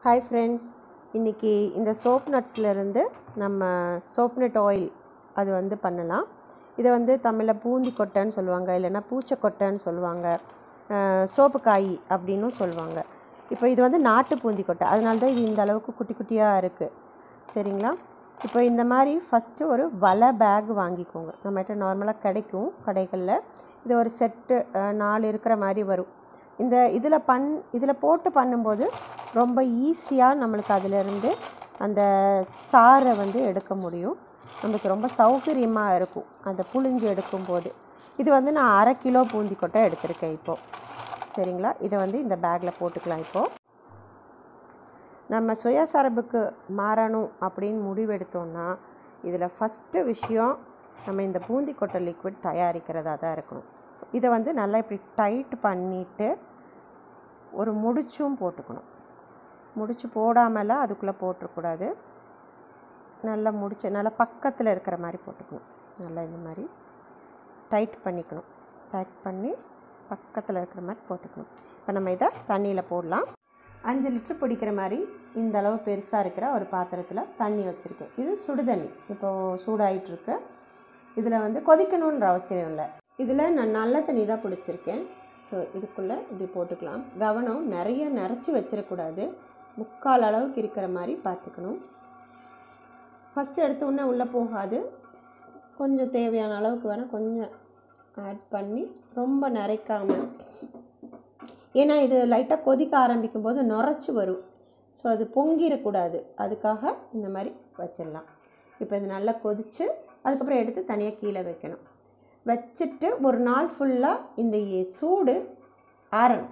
hi friends இன்றைக்கி இந்த soap நட்ஸ்லேருந்து நம்ம சோப் நட் ஆயில் அது வந்து பண்ணலாம் இதை வந்து தமிழில் பூந்தி கொட்டைன்னு சொல்லுவாங்க இல்லைன்னா பூச்சக்கொட்டைன்னு சொல்லுவாங்க சோப்பு காய் அப்படின்னும் சொல்லுவாங்க இப்போ இது வந்து நாட்டு பூந்தி கொட்டை அதனால தான் இது இந்த அளவுக்கு குட்டி குட்டியாக இருக்குது சரிங்களா இப்போ இந்த மாதிரி ஃபஸ்ட்டு ஒரு வலை பேக் வாங்கிக்கோங்க நம்மகிட்ட நார்மலாக கிடைக்கும் கடைகளில் இது ஒரு செட்டு நாலு இருக்கிற மாதிரி வரும் இந்த இதில் பண் இதில் போட்டு பண்ணும்போது ரொம்ப ஈஸியாக நம்மளுக்கு அதிலிருந்து அந்த சாறை வந்து எடுக்க முடியும் நமக்கு ரொம்ப சௌகரியமாக இருக்கும் அந்த புழிஞ்சு எடுக்கும்போது இது வந்து நான் அரை கிலோ பூந்தி கொட்டை எடுத்திருக்கேன் இப்போது சரிங்களா இதை வந்து இந்த பேக்கில் போட்டுக்கலாம் இப்போது நம்ம சுயசார்புக்கு மாறணும் அப்படின்னு முடிவெடுத்தோம்னா இதில் ஃபஸ்ட்டு விஷயம் நம்ம இந்த பூந்தி கொட்டை லிக்விட் தயாரிக்கிறதா தான் இருக்கணும் இதை வந்து நல்லா இப்படி டைட் பண்ணிவிட்டு ஒரு முடிச்சும் போட்டுக்கணும் முடிச்சு போடாமலாம் அதுக்குள்ளே போட்டுறக்கூடாது நல்லா முடிச்சு நல்லா பக்கத்தில் இருக்கிற மாதிரி போட்டுக்கணும் நல்லா இந்த மாதிரி டைட் பண்ணிக்கணும் டைட் பண்ணி பக்கத்தில் இருக்கிற மாதிரி போட்டுக்கணும் இப்போ நம்ம இதை தண்ணியில் போடலாம் அஞ்சு லிட்டர் பிடிக்கிற மாதிரி இந்த அளவு பெருசாக இருக்கிற ஒரு பாத்திரத்தில் தண்ணி வச்சுருக்கேன் இது சுடு தண்ணி இப்போது சூடாயிட்டிருக்கு இதில் வந்து கொதிக்கணுன்ற அவசியம் இல்லை இதில் நான் நல்ல தண்ணி தான் பிடிச்சிருக்கேன் ஸோ இதுக்குள்ளே இப்படி போட்டுக்கலாம் கவனம் நிறைய நிறச்சி வச்சிடக்கூடாது முக்கால் அளவுக்கு இருக்கிற மாதிரி பார்த்துக்கணும் ஃபஸ்ட்டு எடுத்த உடனே உள்ளே போகாது கொஞ்சம் தேவையான அளவுக்கு வேணால் கொஞ்சம் ஆட் பண்ணி ரொம்ப நிறைக்காமல் ஏன்னா இது லைட்டாக கொதிக்க ஆரம்பிக்கும் போது நுரைச்சி வரும் ஸோ அது பொங்கிடக்கூடாது அதுக்காக இந்த மாதிரி வச்சிடலாம் இப்போ இது நல்லா கொதித்து அதுக்கப்புறம் எடுத்து தனியாக கீழே வைக்கணும் வச்சுட்டு ஒரு நாள் ஃபுல்லாக இந்த சூடு ஆறணும்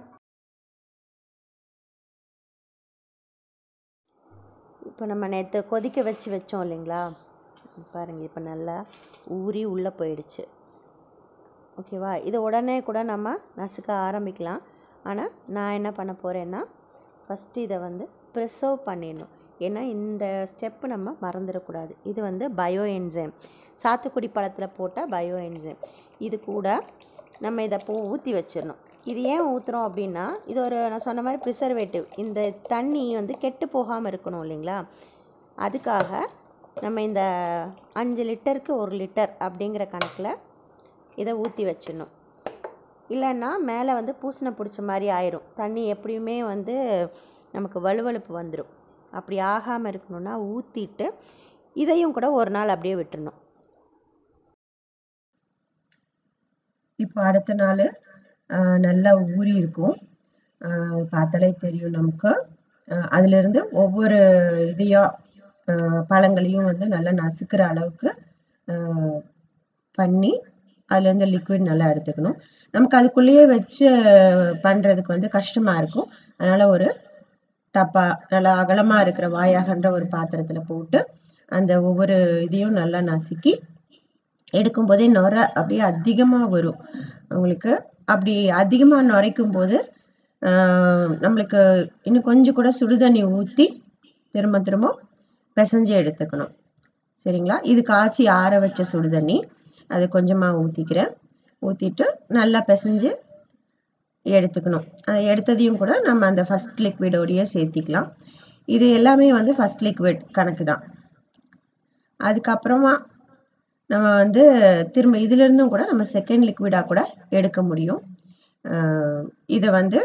இப்போ நம்ம நேற்று கொதிக்க வச்சு வச்சோம் இல்லைங்களா பாருங்கள் இப்போ நல்லா ஊறி உள்ளே போயிடுச்சு ஓகேவா இதை உடனே கூட நம்ம நசுக்க ஆரம்பிக்கலாம் ஆனால் நான் என்ன பண்ண போகிறேன்னா ஃபஸ்ட்டு இதை வந்து ப்ரிசர்வ் பண்ணிடணும் ஏன்னா இந்த ஸ்டெப்பு நம்ம மறந்துடக்கூடாது இது வந்து பயோ என்சைம் சாத்துக்குடி பழத்தில் போட்ட பயோ என்சைம் இது கூட நம்ம இதை பூ ஊற்றி வச்சிடணும் இது ஏன் ஊற்றுறோம் அப்படின்னா இது ஒரு நான் சொன்ன மாதிரி ப்ரிசர்வேட்டிவ் இந்த தண்ணி வந்து கெட்டு போகாமல் இருக்கணும் இல்லைங்களா அதுக்காக நம்ம இந்த அஞ்சு லிட்டருக்கு ஒரு லிட்டர் அப்படிங்கிற கணக்கில் இதை ஊற்றி வச்சிடணும் இல்லைன்னா மேலே வந்து பூசணை பிடிச்ச மாதிரி ஆயிரும் தண்ணி எப்படியுமே வந்து நமக்கு வலுவழுப்பு வந்துடும் அப்படி ஆகாமல் இருக்கணும்னா ஊற்றிட்டு இதையும் கூட ஒரு நாள் அப்படியே விட்டுறணும் இப்போ அடுத்த நாள் நல்லா ஊறி இருக்கும் பார்த்தாலே தெரியும் நமக்கு அதுலேருந்து ஒவ்வொரு இதையாக பழங்களையும் வந்து நல்லா நசுக்கிற அளவுக்கு பண்ணி அதுலேருந்து லிக்விட் நல்லா எடுத்துக்கணும் நமக்கு அதுக்குள்ளேயே வச்சு பண்ணுறதுக்கு வந்து கஷ்டமாக இருக்கும் அதனால் ஒரு டப்பா நல்லா அகலமாக இருக்கிற வாயாகன்ற ஒரு பாத்திரத்தில் போட்டு அந்த ஒவ்வொரு இதையும் நல்லா நசுக்கி எடுக்கும் போதே நுர அப்படியே அதிகமாக வரும் உங்களுக்கு அப்படி அதிகமாக நுரைக்கும் போது நம்மளுக்கு இன்னும் கொஞ்சம் கூட சுடுதண்ணி ஊற்றி திரும்ப திரும்ப பிசைஞ்சு எடுத்துக்கணும் சரிங்களா இது காய்ச்சி ஆற வச்ச சுடுதண்ணி அது கொஞ்சமாக ஊற்றிக்கிறேன் ஊற்றிட்டு நல்லா பிசைஞ்சு எடுத்துக்கணும் அதை எடுத்ததையும் கூட நம்ம அந்த ஃபஸ்ட் லிக்விடோடையே சேர்த்திக்கலாம் இது எல்லாமே வந்து ஃபஸ்ட் லிக்விட் கணக்கு தான் அதுக்கப்புறமா நம்ம வந்து திரும்ப இதுலேருந்தும் கூட நம்ம செகண்ட் லிக்விடாக கூட எடுக்க முடியும் இதை வந்து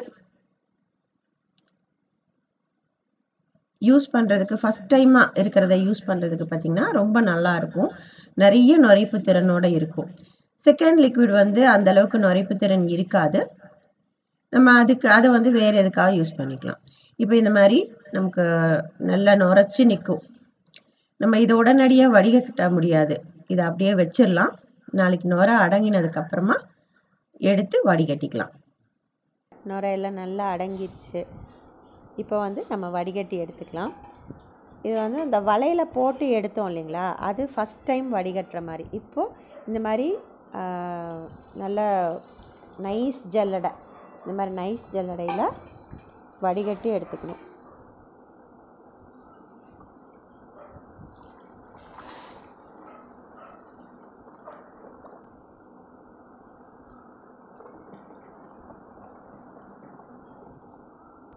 யூஸ் பண்ணுறதுக்கு ஃபஸ்ட் டைமாக இருக்கிறத யூஸ் பண்ணுறதுக்கு பார்த்திங்கன்னா ரொம்ப நல்லா இருக்கும் நிறைய நுரைப்பு திறனோட இருக்கும் செகண்ட் லிக்விட் வந்து அந்த அளவுக்கு நுரைப்பு திறன் இருக்காது நம்ம அதுக்கு அதை வந்து வேறு எதுக்காக யூஸ் பண்ணிக்கலாம் இப்போ இந்த மாதிரி நமக்கு நல்லா நுரைச்சி நிற்கும் நம்ம இதை உடனடியாக வடிகட்ட முடியாது இதை அப்படியே வச்சிடலாம் நாளைக்கு நுர அடங்கினதுக்கு அப்புறமா எடுத்து வடிகட்டிக்கலாம் நுரையெல்லாம் நல்லா அடங்கிடுச்சு இப்போ வந்து நம்ம வடிகட்டி எடுத்துக்கலாம் இது வந்து இந்த வலையில் போட்டு எடுத்தோம் இல்லைங்களா அது ஃபஸ்ட் டைம் வடிகட்டுற மாதிரி இப்போது இந்த மாதிரி நல்ல நைஸ் ஜல்லடை இந்த மாதிரி நைஸ் ஜல்லடையில் வடிகட்டி எடுத்துக்கணும்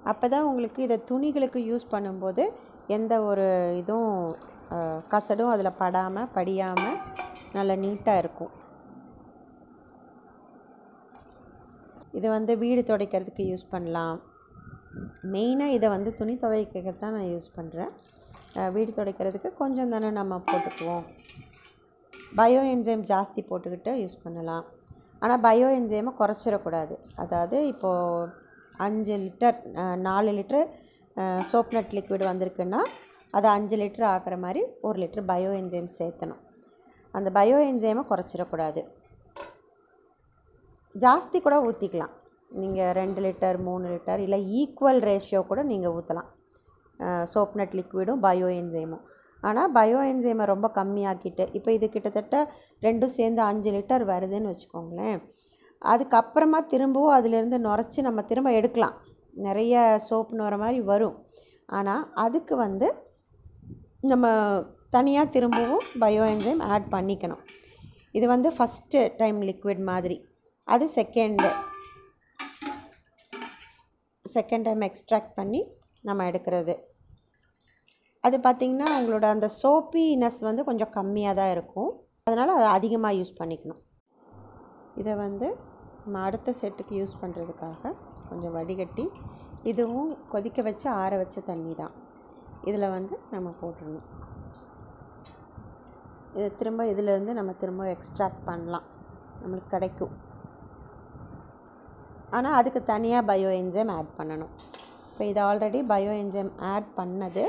அப்போ தான் உங்களுக்கு இதை துணிகளுக்கு யூஸ் பண்ணும்போது எந்த ஒரு இதுவும் அஹ், கசடும் அதில் படாமல் படியாமல் நல்லா நீட்டாக இருக்கும் இது வந்து வீடு துடைக்கிறதுக்கு யூஸ் பண்ணலாம் மெயினாக இதை வந்து துணி துவைக்கிறதுக்கு தான் நான் யூஸ் பண்ணுறேன் வீடு துடைக்கிறதுக்கு கொஞ்சம் தானே நம்ம போட்டுக்குவோம் பயோ என்ஜைம் ஜாஸ்தி போட்டுக்கிட்டு யூஸ் பண்ணலாம் ஆனால் பயோ என்ஜைமை குறைச்சிடக்கூடாது அதாவது இப்போது அஞ்சு லிட்டர் அஹ், நாலு லிட்டர் சோப் நட் லிக்விட் வந்திருக்குன்னா அதை அஞ்சு லிட்டர் ஆக்குற மாதிரி ஒரு லிட்டர் பயோ என்ஜைம் சேர்த்தணும் அந்த பயோ என்ஜைமை குறைச்சிடக்கூடாது ஜாஸ்தி கூட ஊற்றிக்கலாம் நீங்கள் ரெண்டு லிட்டர் மூணு லிட்டர் இல்லை ஈக்குவல் ரேஷியோ கூட நீங்கள் ஊற்றலாம் சோப் நட் லிக்விடும் பயோ என்ஜைமும் ஆனால் பயோ என்ஜைமை ரொம்ப கம்மியாக்கிட்டு இப்போ இது கிட்டத்தட்ட ரெண்டும் சேர்ந்து அஞ்சு லிட்டர் வருதுன்னு வச்சுக்கோங்களேன் அதுக்கப்புறமா திரும்பவும் அதிலேருந்து நுரைச்சி நம்ம திரும்ப எடுக்கலாம் நிறைய சோப் நுர மாதிரி வரும் ஆனால் அதுக்கு வந்து நம்ம தனியாக திரும்பவும் பயோ என்ஜைம் ஆட் பண்ணிக்கணும் இது வந்து ஃபஸ்ட்டு டைம் லிக்விட் மாதிரி அது செகண்டு செகண்ட் டைம் எக்ஸ்ட்ராக்ட் பண்ணி நம்ம எடுக்கிறது அது பார்த்திங்கன்னா உங்களோட அந்த சோப்பினஸ் வந்து கொஞ்சம் கம்மியாக தான் இருக்கும் அதனால் அதை அதிகமாக யூஸ் பண்ணிக்கணும் இதை வந்து நம்ம அடுத்த செட்டுக்கு யூஸ் பண்ணுறதுக்காக கொஞ்சம் வடிகட்டி இதுவும் கொதிக்க வச்சு ஆற வச்ச தண்ணி தான் இதில் வந்து நம்ம போட்டுடணும் இது திரும்ப இதிலேருந்து நம்ம திரும்ப எக்ஸ்ட்ராக்ட் பண்ணலாம் நம்மளுக்கு கிடைக்கும் ஆனால் அதுக்கு தனியாக பயோ என்ஜைம் ஆட் பண்ணணும் இப்போ இது ஆல்ரெடி பயோ என்ஜைம் ஆட் பண்ணது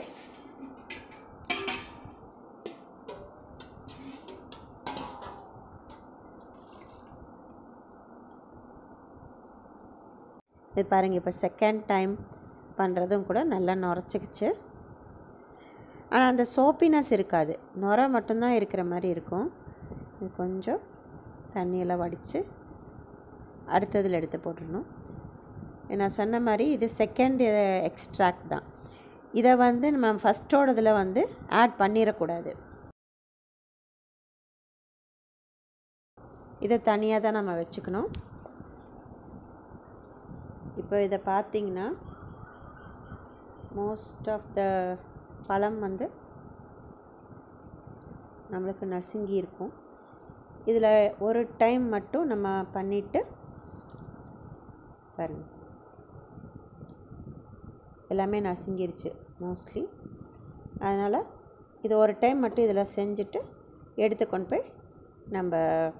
இது பாருங்கள் இப்போ செகண்ட் டைம் பண்ணுறதும் கூட நல்லா நுரைச்சிக்கிச்சு ஆனால் அந்த சோப்பினஸ் இருக்காது நுரை மட்டும்தான் இருக்கிற மாதிரி இருக்கும் இது கொஞ்சம் தண்ணியெல்லாம் வடித்து அடுத்ததில் எடுத்து போட்டுடணும் நான் சொன்ன மாதிரி இது செகண்ட் எக்ஸ்ட்ராக்ட் தான் இதை வந்து நம்ம ஃபஸ்ட்டோடதில் வந்து ஆட் பண்ணிடக்கூடாது இதை தனியாக தான் நம்ம வச்சுக்கணும் இப்போ இதை பார்த்தீங்கன்னா மோஸ்ட் ஆஃப் த பழம் வந்து நம்மளுக்கு நசுங்கி இருக்கும் இதில் ஒரு டைம் மட்டும் நம்ம பண்ணிவிட்டு பாருங்கள் எல்லாமே நசுங்கிருச்சு மோஸ்ட்லி அதனால் இது ஒரு டைம் மட்டும் இதில் செஞ்சுட்டு எடுத்து கொண்டு போய் நம்ம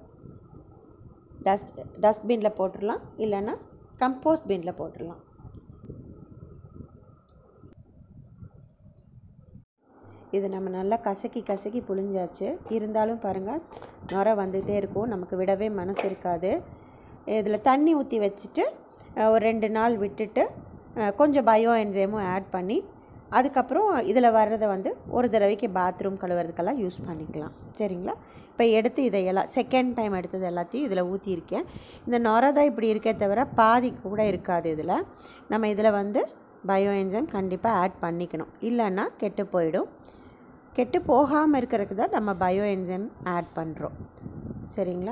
டஸ்ட் டஸ்ட்பினில் போட்டுடலாம் இல்லைன்னா கம்போஸ்ட் பின்னில் போட்டுடலாம் இது நம்ம நல்லா கசக்கி கசக்கி புழிஞ்சாச்சு இருந்தாலும் பாருங்கள் நுர வந்துகிட்டே இருக்கும் நமக்கு விடவே மனசு இருக்காது இதில் தண்ணி ஊற்றி வச்சுட்டு அஹ், ஒரு ரெண்டு நாள் விட்டுட்டு அஹ், கொஞ்சம் பயோ என்ஜைமும் ஆட் பண்ணி அதுக்கப்புறம் இதில் வர்றதை வந்து ஒரு தடவைக்கு பாத்ரூம் கழுவுறதுக்கெல்லாம் யூஸ் பண்ணிக்கலாம் சரிங்களா இப்போ எடுத்து இதையெல்லாம் செகண்ட் டைம் எடுத்தது எல்லாத்தையும் இதில் ஊற்றியிருக்கேன் இந்த நுர தான் இப்படி இருக்கே தவிர பாதி கூட இருக்காது இதில் நம்ம இதில் வந்து பயோ என்ஜைம் கண்டிப்பாக ஆட் பண்ணிக்கணும் இல்லைன்னா கெட்டு போயிடும் கெட்டு போகாமல் இருக்கிறதுக்கு தான் நம்ம பயோ என்ஜைம் ஆட் பண்ணுறோம் சரிங்களா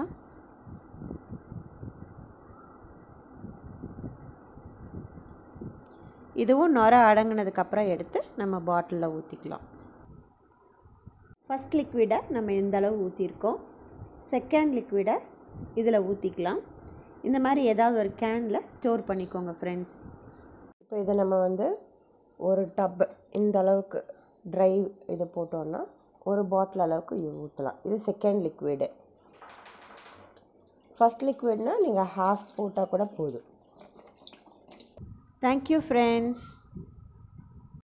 இதுவும் நுர அடங்கினதுக்கப்புறம் எடுத்து நம்ம பாட்டிலில் ஊற்றிக்கலாம் ஃபஸ்ட் லிக்விடை நம்ம இந்த அளவு ஊற்றிருக்கோம் செகண்ட் லிக்விடை இதில் ஊற்றிக்கலாம் இந்த மாதிரி ஏதாவது ஒரு கேனில் ஸ்டோர் பண்ணிக்கோங்க ஃப்ரெண்ட்ஸ் இப்போ இதை நம்ம வந்து ஒரு டப் இந்த அளவுக்கு ட்ரை இது போட்டோன்னா ஒரு பாட்டில் அளவுக்கு இது ஊற்றலாம் இது செகண்ட் லிக்விடு ஃபஸ்ட் லிக்விட்னால் நீங்கள் ஹாஃப் போட்டால் கூட போதும் தேங்க்யூ ஃப்ரெண்ட்ஸ்